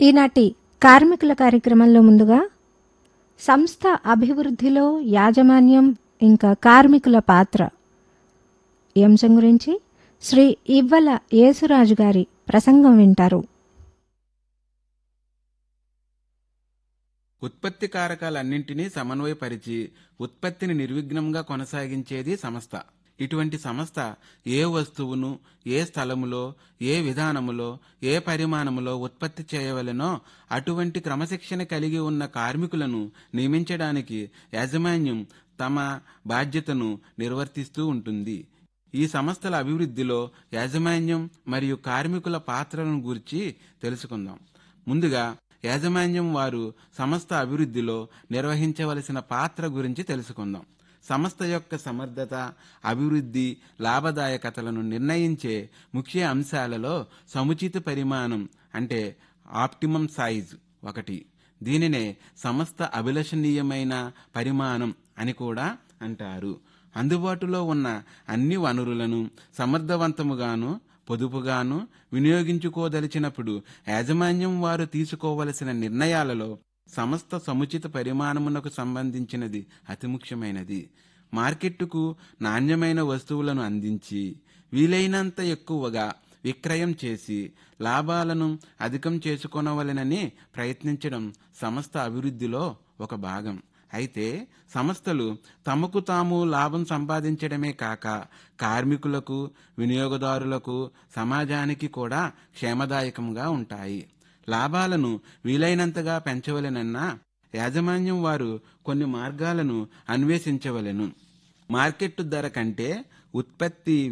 ఈనాటి కార్మికుల కార్యక్రమంలో ముందుగా సంస్థ అభివృద్ధిలో యాజమాన్యం ఇంకా కార్మికుల పాత్ర ఈ అంశం గురించి శ్రీ ఇవ్వల యేసురాజు గారి ప్రసంగం వింటారు ఉత్పత్తి కారకాలన్నింటినీ సమన్వయపరిచి ఉత్పత్తిని నిర్విఘ్నంగా కొనసాగించేది సంస్థ ఇటువంటి సంస్థ ఏ వస్తువును ఏ స్థలములో ఏ విధానములో ఏ పరిమాణములో ఉత్పత్తి చేయవలెనో అటువంటి క్రమశిక్షణ కలిగి ఉన్న కార్మికులను నియమించడానికి యాజమాన్యం తమ బాధ్యతను నిర్వర్తిస్తూ ఉంటుంది ఈ సంస్థల అభివృద్ధిలో యాజమాన్యం మరియు కార్మికుల పాత్రలను గురించి తెలుసుకుందాం ముందుగా యాజమాన్యం వారు సంస్థ అభివృద్ధిలో నిర్వహించవలసిన పాత్ర గురించి తెలుసుకుందాం సంస్థ యొక్క సమర్థత అభివృద్ధి లాభదాయకతలను నిర్ణయించే ముఖ్య అంశాలలో సముచిత పరిమాణం అంటే ఆప్టిమం సైజ్ ఒకటి దీనినే సంస్థ అభిలషణీయమైన పరిమాణం అని కూడా అంటారు అందుబాటులో ఉన్న అన్ని వనరులను సమర్థవంతముగాను పొదుపుగాను వినియోగించుకోదలిచినప్పుడు యాజమాన్యం వారు తీసుకోవలసిన నిర్ణయాలలో సంస్థ సముచిత పరిమాణమునకు సంబంధించినది అతి ముఖ్యమైనది మార్కెట్టుకు నాణ్యమైన వస్తువులను అందించి వీలైనంత ఎక్కువగా విక్రయం చేసి లాభాలను అధికం చేసుకొనవలెనని ప్రయత్నించడం సంస్థ అభివృద్ధిలో ఒక భాగం అయితే సంస్థలు తమకు తాము లాభం సంపాదించడమే కాక కార్మికులకు వినియోగదారులకు సమాజానికి కూడా క్షేమదాయకంగా ఉంటాయి లాభాలను వీలైనంతగా పెంచవలెనన్న యాజమాన్యం వారు కొన్ని మార్గాలను అన్వేషించవలెను మార్కెట్ ధర కంటే ఉత్పత్తి